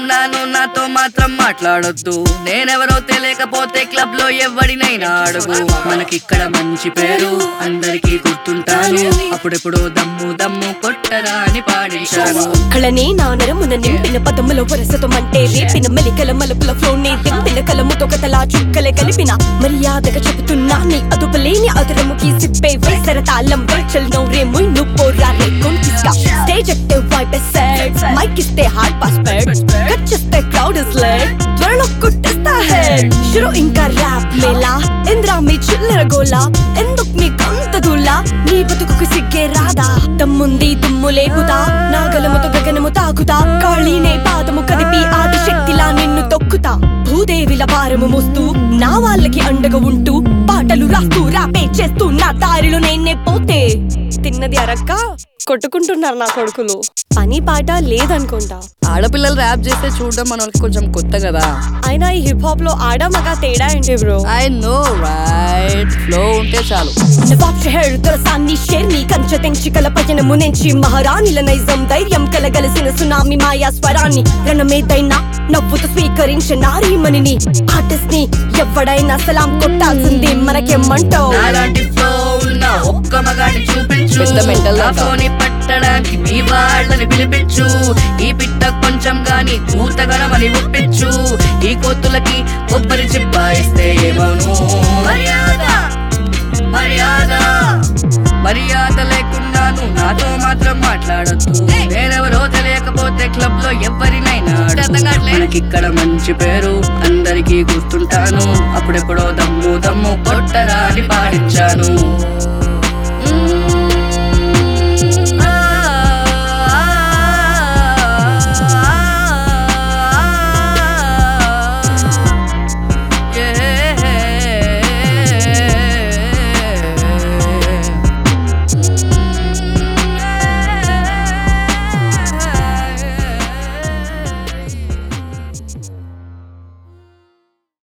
లేకున్నాను నాతో మాత్రం మాట్లాడొద్దు నేనెవరో తెలియకపోతే క్లబ్ లో ఎవడినైనా అడుగు మనకిక్కడ మంచి పేరు అందరికీ గుర్తుంటాను అప్పుడెప్పుడు దమ్ము దమ్ము కొట్టరా అని పాడించాను కళనే నా నరమున నింపిన పదముల వరసతో అంటే రేపిన మెలికల మలుపుల ఫ్లోనే దింపిన కలముతో కథలా చుక్కలే కలిపిన మర్యాదగా చెబుతున్నా నీ అదుపులేని అదురముకి సిప్పే వేసర తాళం వేచల్ నోరే ముయ్ నువ్వు పోరా రే కొంటిస్కా స్టేజ్ ఎక్తే వైప్ సెట్ మైక్ ఇస్తే హార్ట్ పాస్వర్డ్ కట్ చేస్తే క్రౌడ్ ఇస్ లెడ్ త్వరలో కుట్టిస్తా హెడ్ షురు ఇంకా ర్యాప్ మేలా ఇంద్రా మీ చిల్లర గోలా ఎందుకు నీకు అంత దూలా నీ బతుకుకు సిగ్గే రాదా దమ్ముంది దుమ్ము లేపుతా నాగలముతో గగనము తాకుతా కాళీనే పాదము కదిపి ఆది శక్తిలా నిన్ను తొక్కుతా భూదేవిల భారము మోస్తూ నా వాళ్ళకి అండగా ఉంటూ పాటలు రాస్తూ రాపే చేస్తూ నా దారిలో నేనే పోతే తిన్నది అరక్క కొట్టుకుంటున్నారు నా కొడుకులు పని పాట లేదనుకుంటా ఆడపిల్లలు ర్యాప్ చేస్తే చూడడం మనకి కొంచెం కొత్త కదా అయినా ఈ హిప్ హాప్ లో ఆడ మగ తేడా ఏంటి bro I know right flow ఉంటే చాలు నవాబ్ షహర్ దొరసాన్ని షేర్ని కంచె తెంచి కల పయనము నుంచి మహారాణిల నైజం ధైర్యం కలగలసిన సునామి మాయా స్వరాన్ని రణమేదైనా నవ్వుతూ స్వీకరించే నారీమణిని ఆర్టిస్ట్ ని ఎవడైనా సలాం కొట్టాల్సింది మనకేమంటావు నాలాంటి ఫ్లో ఉన్న ఒక్క మగాడిని చూపించు పెద్ద mental ఆ అంతా. ఫ్లోని పట్టడానికి మీ వాళ్ళని పిలిపించు ఈ పిట్ట కొంచెం గాని కూతగనమని ఒప్పించు ఈ కోతులకి కొబ్బరి చిప్పాయిస్తే ఏమను మర్యాద మర్యాద మర్యాద లేకున్నాను నాతో మాత్రం మాట్లాడొద్దు నేనెవరో తెలియకపోతే క్లబ్ లో ఎవరినైనా అడుగు. మనకిక్కడ మంచి పేరు అందరికీ గుర్తుంటాను అప్పుడెప్పుడో దమ్ము దమ్ము కొట్టరా అని పాడించాను